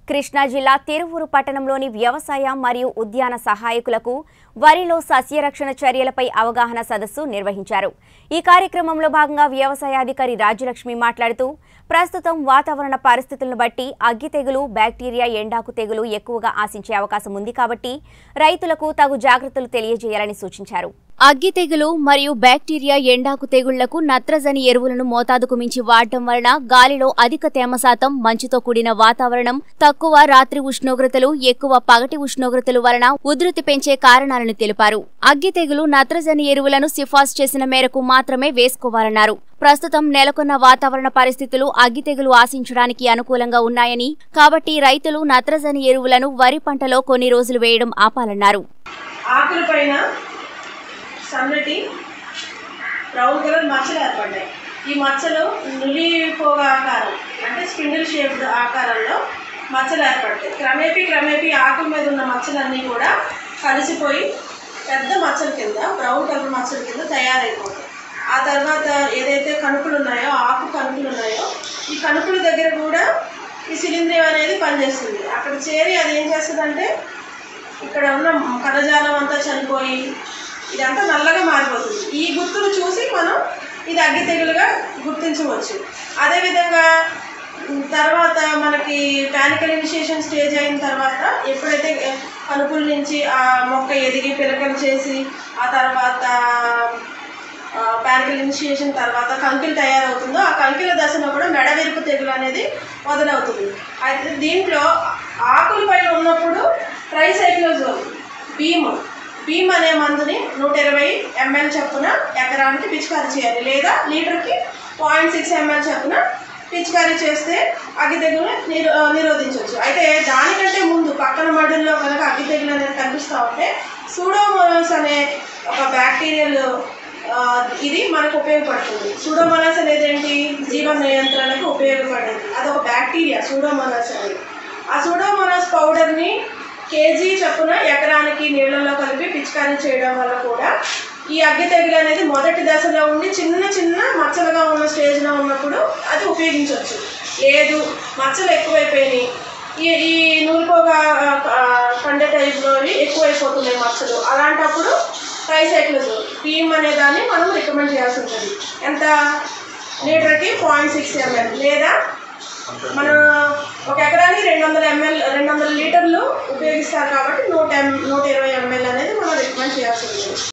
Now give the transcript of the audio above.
కృష్ణా జిల్లా తిరువూరు పట్టణంలోని వ్యవసాయ మరియు ఉద్యాన సహాయకులకు వరిలో సస్యరక్షణ చర్యలపై అవగాహన సదస్సు నిర్వహించారు ఈ కార్యక్రమంలో భాగంగా వ్యవసాయాధికారి రాజ్యలక్ష్మి మాట్లాడుతూ ప్రస్తుతం వాతావరణ పరిస్థితులను బట్టి అగ్గి తెగులు బ్యాక్టీరియా ఎండాకు తెగులు ఎక్కువగా ఆశించే అవకాశం ఉంది కాబట్టి రైతులకు తగు జాగ్రత్తలు తెలియజేయాలని సూచించారు అగ్గి తెగులు మరియు బ్యాక్టీరియా ఎండాకు తెగుళ్లకు నత్రజని ఎరువులను మోతాదుకు మించి వాడటం వలన గాలిలో అధిక తేమ శాతం మంచుతో కూడిన వాతావరణం తక్కువ రాత్రి ఉష్ణోగ్రతలు ఎక్కువ పగటి ఉష్ణోగ్రతలు వలన ఉధృతి పెంచే కారణాలను తెలిపారు అగ్గి తెగులు నత్రజని ఎరువులను సిఫార్సు చేసిన మేరకు మాత్రమే వేసుకోవాలన్నారు ప్రస్తుతం నెలకొన్న వాతావరణ పరిస్థితులు అగ్గి తెగులు ఆశించడానికి అనుకూలంగా ఉన్నాయని కాబట్టి రైతులు నత్రజని ఎరువులను వరి పంటలో కొన్ని రోజులు వేయడం ఆపాలన్నారు ఆకుల పైన సన్నటి బ్రౌన్ కలర్ మచ్చలు ఏర్పడ్డాయి ఈ మచ్చలు నులిపోగ ఆకారం అంటే స్పిండిల్ షేప్డ్ ఆకారంలో మచ్చలు ఏర్పడతాయి క్రమేపీ క్రమేపీ ఆకుల మీద ఉన్న మచ్చలన్నీ కూడా కలిసిపోయి పెద్ద మచ్చల కింద బ్రౌన్ కలర్ మచ్చల కింద తయారైపోతాయి ఆ తర్వాత ఏదైతే కణుకులు ఉన్నాయో ఆకు కణుకులు ఉన్నాయో ఈ కణుకుల దగ్గర కూడా ఈ శిలీంద్రియం అనేది పనిచేస్తుంది అక్కడ చేరి అది ఏం చేస్తుందంటే ఇక్కడ ఉన్న కణజాలం అంతా చనిపోయి ఇదంతా నల్లగా మారిపోతుంది ఈ గుర్తులు చూసి మనం ఇది అగ్గి తెగులుగా గుర్తించవచ్చు అదేవిధంగా ఉమ్, తర్వాత మనకి ప్యానికల్ ఇనిషియేషన్ స్టేజ్ అయిన తర్వాత ఎప్పుడైతే కనుపుల నుంచి ఆ మొక్క ఎదిగి పిలకలు చేసి ఆ తర్వాత ప్యానికల్ ఇనిషియేషన్ తర్వాత కంకిలు తయారవుతుందో ఆ కంకిల దశలో కూడా మెడవిరుపు తెగులు అనేది మొదలవుతుంది అయితే దీంట్లో ఆకుల పైన ఉన్నప్పుడు ట్రైసైక్లోజోల్ భీమ్ భీమ్ అనే మందుని నూట ఇరవై ఎంఎల్ చొప్పున ఎకరానికి పిచికారీ చేయాలి లేదా లీటర్కి పాయింట్ సిక్స్ ఎంఎల్ చొప్పున పిచికారీ చేస్తే అగ్గి తెగులు నిరో నిరోధించవచ్చు అయితే దానికంటే ముందు పక్కన మడుల్లో కనుక అగ్గి తెగులు అనేది కనిపిస్తూ ఉంటే సూడోమోనాస్ అనే ఒక బ్యాక్టీరియల్ ఆ, ఇది మనకు ఉపయోగపడుతుంది సూడోమోనాస్ అనేది ఏంటి జీవ నియంత్రణకు ఉపయోగపడేది అదొక బ్యాక్టీరియా సూడోమోనాస్ అనేది ఆ సూడోమోనాస్ పౌడర్ని కేజీ చొప్పున ఎకరానికి నీళ్ళల్లో కలిపి పిచికారీ చేయడం వల్ల కూడా ఈ అగ్గి తెగులు అనేది మొదటి దశలో ఉండి చిన్న చిన్న మచ్చలుగా ఉన్న స్టేజ్లో ఉన్నప్పుడు అది ఉపయోగించవచ్చు లేదు మచ్చలు ఎక్కువైపోయినాయి ఈ ఈ నూలుపోగా కండే టైప్లో ఎక్కువైపోతున్నాయి మచ్చలు అలాంటప్పుడు ట్రైసైక్లోజోల్ భీమ్ అనే దాన్ని మనం రికమెండ్ చేయాల్సి ఉంటుంది ఎంత లీటర్కి పాయింట్ సిక్స్ ఎంఎల్ లేదా మనం ఒక ఎకరానికి రెండు వందల ఎంఎల్ రెండు వందల లీటర్లు ఉపయోగిస్తారు కాబట్టి నూట ఎం నూట ఇరవై ఎంఎల్ అనేది మనం రికమెండ్ చేయాల్సి ఉంటుంది